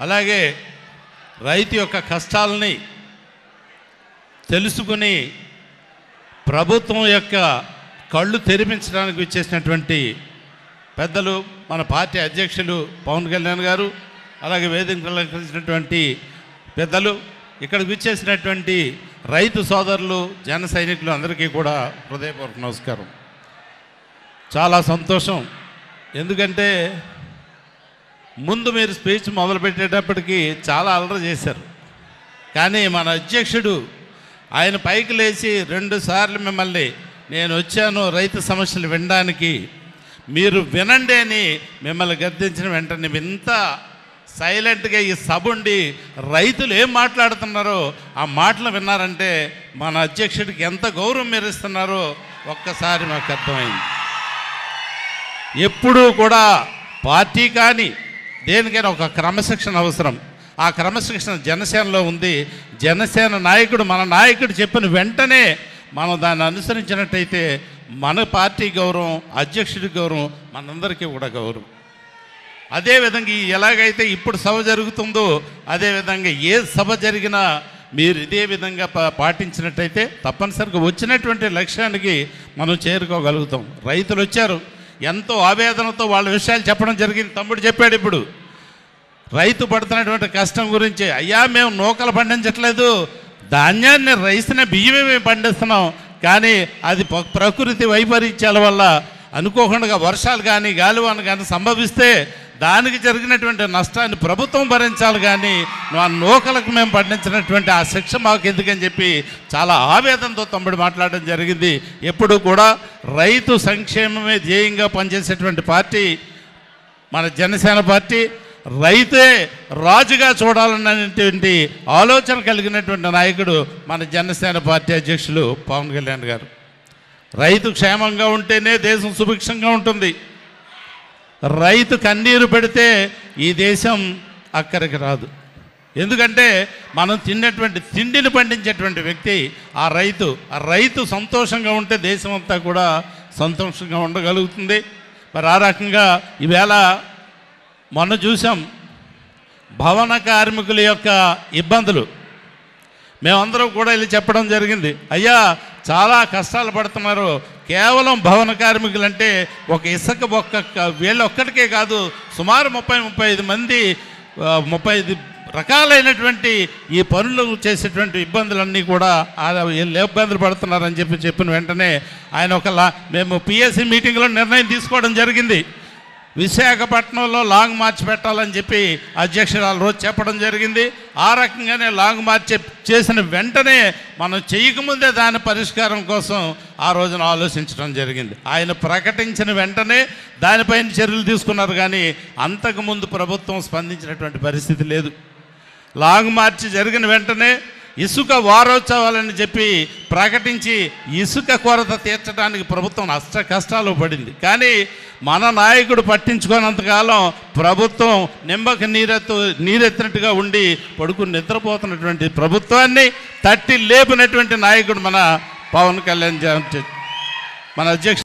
అలాగే రైతు యొక్క కష్టాలని తెలుసుకుని ప్రభుత్వం యొక్క కళ్ళు తెరిపించడానికి వచ్చేసినటువంటి పెద్దలు మన పార్టీ అధ్యక్షులు పవన్ కళ్యాణ్ గారు అలాగే వేదిక అలంకరించినటువంటి పెద్దలు ఇక్కడికి విచ్చేసినటువంటి రైతు సోదరులు జన సైనికులు అందరికీ కూడా హృదయపూర్వక నమస్కారం చాలా సంతోషం ఎందుకంటే ముందు మీరు స్పీచ్ మొదలుపెట్టేటప్పటికి చాలా అలర చేశారు కానీ మన అధ్యక్షుడు ఆయన పైకి లేచి రెండు సార్లు మిమ్మల్ని నేను వచ్చాను రైతు సమస్యలు వినడానికి మీరు వినండి అని మిమ్మల్ని గద్దించిన వెంటనే ఇంత సైలెంట్గా ఈ సభ ఉండి రైతులు ఏం మాట్లాడుతున్నారో ఆ మాటలు విన్నారంటే మన అధ్యక్షుడికి ఎంత గౌరవం మీరు ఇస్తున్నారో ఒక్కసారి మాకు అర్థమైంది ఎప్పుడూ కూడా పార్టీ కానీ దేనికైనా ఒక క్రమశిక్షణ అవసరం ఆ క్రమశిక్షణ జనసేనలో ఉంది జనసేన నాయకుడు మన నాయకుడు చెప్పిన వెంటనే మనం దాన్ని అనుసరించినట్టయితే మన పార్టీ గౌరవం అధ్యక్షుడి గౌరవం మనందరికీ కూడా గౌరవం అదేవిధంగా ఈ ఎలాగైతే ఇప్పుడు సభ జరుగుతుందో అదేవిధంగా ఏ సభ జరిగినా మీరు ఇదే విధంగా పా పాటించినట్టయితే తప్పనిసరిగా వచ్చినటువంటి లక్ష్యానికి మనం చేరుకోగలుగుతాం రైతులు వచ్చారు ఎంతో ఆవేదనతో వాళ్ళ విషయాలు చెప్పడం జరిగింది తమ్ముడు చెప్పాడు ఇప్పుడు రైతు పడుతున్నటువంటి కష్టం గురించి అయ్యా మేము నూకలు పండించట్లేదు ధాన్యాన్ని రైతునే బియ్యమే మేము పండిస్తున్నాం కానీ అది ప్ర- ప్రకృతి వైపరీత్యాల వల్ల అనుకోకుండా వర్షాలు కానీ గాలివాన కానీ సంభవిస్తే దానికి జరిగినటువంటి నష్టాన్ని ప్రభుత్వం భరించాలి కానీ ఆ నూకలకు మేము పండించినటువంటి ఆ శిక్ష మాకు ఎందుకని చెప్పి చాలా ఆవేదనతో తమ్ముడు మాట్లాడడం జరిగింది ఎప్పుడు కూడా రైతు సంక్షేమమే ధ్యేయంగా పనిచేసేటువంటి పార్టీ మన జనసేన పార్టీ రైతే రాజుగా చూడాలన్నటువంటి ఆలోచన కలిగినటువంటి నాయకుడు మన జనసేన పార్టీ అధ్యక్షులు పవన్ కళ్యాణ్ గారు రైతు క్షేమంగా ఉంటేనే దేశం సుభిక్షంగా ఉంటుంది రైతు కన్నీరు పెడితే ఈ దేశం అక్కడికి రాదు ఎందుకంటే మనం తిన్నటువంటి తిండిని పండించేటువంటి వ్యక్తి ఆ రైతు ఆ రైతు సంతోషంగా ఉంటే దేశం అంతా కూడా సంతోషంగా ఉండగలుగుతుంది మరి ఆ రకంగా ఈవేళ మొన్న చూసాం భవన కార్మికుల యొక్క ఇబ్బందులు మేమందరం కూడా వెళ్ళి చెప్పడం జరిగింది అయ్యా చాలా కష్టాలు పడుతున్నారు కేవలం భవన కార్మికులు అంటే ఒక ఇసుక ఒక్క వీళ్ళ ఒక్కడికే కాదు సుమారు ముప్పై ముప్పై ఐదు మంది ఆ, ముప్పై ఐదు రకాలైనటువంటి ఈ పనులు చేసేటువంటి ఇబ్బందులన్నీ కూడా ఆ వీళ్ళు ఇబ్బందులు పడుతున్నారని చెప్పి చెప్పిన వెంటనే ఆయన ఒక లా మేము పిఎస్సి మీటింగ్లో నిర్ణయం తీసుకోవడం జరిగింది విశాఖపట్నంలో లాంగ్ మార్చ్ పెట్టాలని చెప్పి అధ్యక్షురాలు రోజు చెప్పడం జరిగింది ఆ రకంగానే లాంగ్ మార్చ్ చెప్- చేసిన వెంటనే మనం చేయకముందే దాని పరిష్కారం కోసం ఆ రోజున ఆలోచించడం జరిగింది ఆయన ప్రకటించిన వెంటనే దానిపైన చర్యలు తీసుకున్నారు కానీ అంతకుముందు ప్రభుత్వం స్పందించినటువంటి పరిస్థితి లేదు లాంగ్ మార్చ్ జరిగిన వెంటనే ఇసుక వారోత్సవాలని చెప్పి ప్రకటించి ఇసుక కొరత తీర్చడానికి ప్రభుత్వం అష్ట కష్టాలు పడింది కానీ మన నాయకుడు పట్టించుకోనంతకాలం ప్రభుత్వం నిమ్మకి నీరెత్తు నీరెత్తినట్టుగా ఉండి పడుకుని నిద్రపోతున్నటువంటి ప్రభుత్వాన్ని తట్టి లేపినటువంటి నాయకుడు మన పవన్ కళ్యాణ్ జా- మన అధ్యక్షుడు